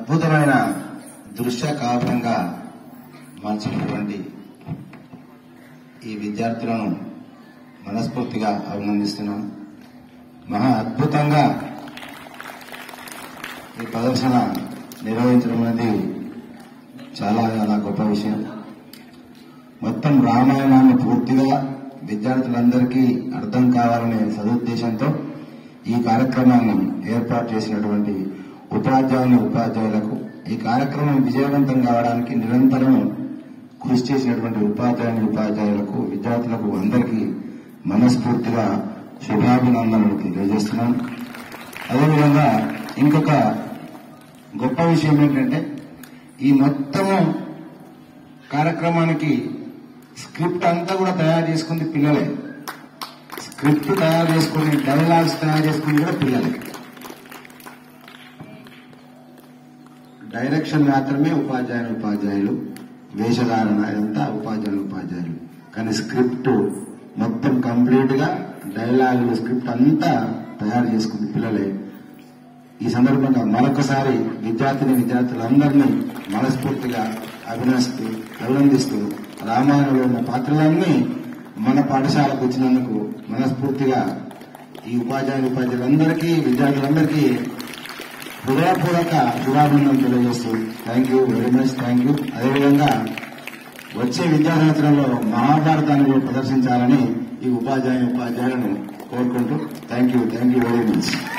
అద్భుతమైన దృశ్య కావ్యంగా మార్చినటువంటి ఈ విద్యార్థులను మనస్ఫూర్తిగా అభినందిస్తున్నాను మహా అద్భుతంగా ఈ ప్రదర్శన నిర్వహించడం అనేది చాలా చాలా గొప్ప విషయం మొత్తం రామాయణాన్ని పూర్తిగా విద్యార్థులందరికీ అర్థం కావాలనే సదుద్దేశంతో ఈ కార్యక్రమాన్ని ఏర్పాటు చేసినటువంటి ఉపాధ్యాయుని ఉపాధ్యాయులకు ఈ కార్యక్రమం విజయవంతం కావడానికి నిరంతరం కృషి చేసినటువంటి ఉపాధ్యాయుని ఉపాధ్యాయులకు విద్యార్థులకు అందరికీ మనస్ఫూర్తిగా శుభాభినందనలు తెలియజేస్తున్నాను అదేవిధంగా ఇంకొక గొప్ప విషయం ఏంటంటే ఈ మొత్తము కార్యక్రమానికి స్క్రిప్ట్ అంతా కూడా తయారు చేసుకుంది పిల్లలే స్క్రిప్ట్ తయారు చేసుకుని డైలాగ్స్ తయారు చేసుకుని కూడా పిల్లలే డైరెక్షన్ మాత్రమే ఉపాధ్యాయులు ఉపాధ్యాయులు వేషధారణ ఇదంతా ఉపాధ్యాయులు ఉపాధ్యాయులు కానీ స్క్రిప్ట్ మొత్తం కంప్లీట్ గా డైలాగులు స్క్రిప్ట్ అంతా తయారు చేసుకుంది పిల్లలే ఈ సందర్భంగా మరొకసారి విద్యార్థిని విద్యార్థులందరినీ మనస్ఫూర్తిగా అభినయిస్తూ అభినందిస్తూ రామాయణంలో ఉన్న పాత్రలన్నీ మన పాఠశాలకు వచ్చినందుకు మనస్ఫూర్తిగా ఈ ఉపాధ్యాయులు ఉపాధ్యాయులందరికీ విద్యార్థులందరికీ హృదయపూర్వక శుభాభినందనలు తెలియజేస్తూ thank you very much thank you అదేవిధంగా వచ్చే విద్యా సంవత్సరంలో మహాభారతాన్ని కూడా ప్రదర్శించాలని ఈ ఉపాధ్యాయుని ఉపాధ్యాయులను కోరుకుంటూ thank you thank you very much